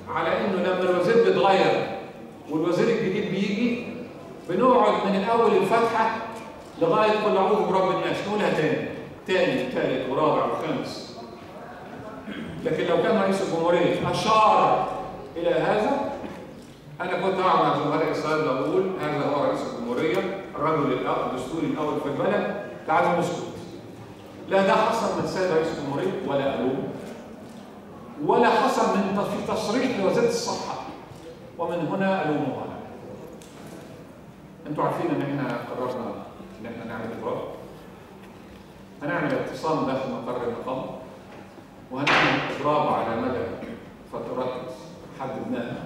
على انه لما الوزير بيتغير والوزير الجديد بيجي بنقعد من الاول الفاتحه لغايه قل اعوذ برب الناس نقولها تاني تاني ثالث ورابع وخامس لكن لو كان رئيس الجمهوريه اشار الى هذا انا كنت اقعد مع زملاء اسرائيل بقول هذا هو رئيس الجمهوريه الرجل الاول الدستوري الاول في البلد تعالوا نسكت لا ده حصل من سيد رئيس الجمهوريه ولا الوم ولا حصل من في تصريح لوزاره الصحه ومن هنا الومه انا انتوا عارفين ان احنا قررنا ان احنا نعمل اضراب هنعمل اعتصام داخل مقر النقابه وهنعمل اضراب على مدى فترات حددناها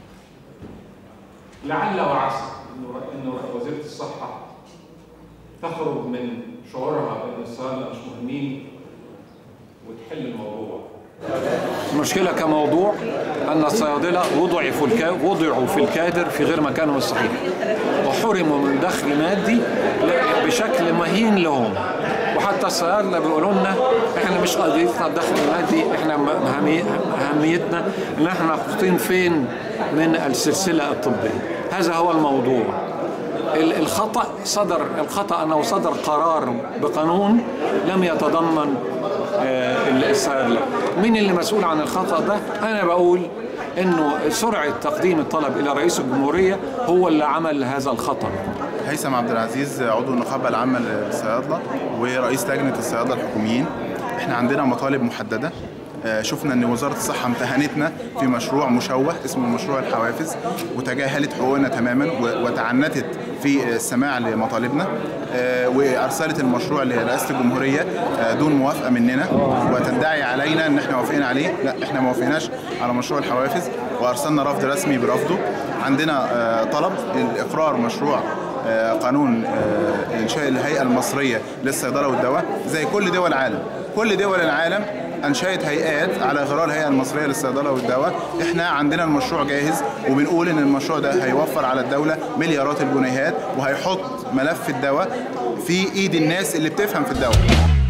لعل وعسى انه انه وزيره الصحه تخرج من شعورها بان الصيادله مش مهمين وتحل الموضوع المشكلة كموضوع أن الصيادلة وضعوا في الكا... وضعوا في الكادر في غير مكانهم الصحيح وحرموا من دخل مادي بشكل مهين لهم وحتى الصيادلة بيقولوا لنا احنا مش قضيتنا الدخل المادي احنا اهميتنا ان احنا محطوطين فين من السلسلة الطبية هذا هو الموضوع الخطأ صدر الخطأ أنه صدر قرار بقانون لم يتضمن الصيادلة مين اللي مسؤول عن الخطأ ده أنا بقول انه سرعه تقديم الطلب الى رئيس الجمهوريه هو اللي عمل هذا الخطا هيثم عبد العزيز عضو النقابه العامه للصيادله ورئيس لجنه الصيادله الحكوميين احنا عندنا مطالب محدده شفنا ان وزاره الصحه امتهنتنا في مشروع مشوه اسمه مشروع الحوافز وتجاهلت حقوقنا تماما وتعنتت في السماع لمطالبنا وارسلت المشروع لرئاسه الجمهوريه دون موافقه مننا وتدعي علينا ان احنا وافقين عليه لا احنا ما وافقناش على مشروع الحوافز وارسلنا رفض رسمي برفضه عندنا طلب الاقرار مشروع قانون انشاء الهيئه المصريه للصيدله والدواء زي كل دول العالم كل دول العالم انشات هيئات على غرار الهيئه المصريه للصيدله والدواء احنا عندنا المشروع جاهز وبنقول ان المشروع ده هيوفر على الدوله مليارات الجنيهات وهيحط ملف الدواء في ايد الناس اللي بتفهم في الدواء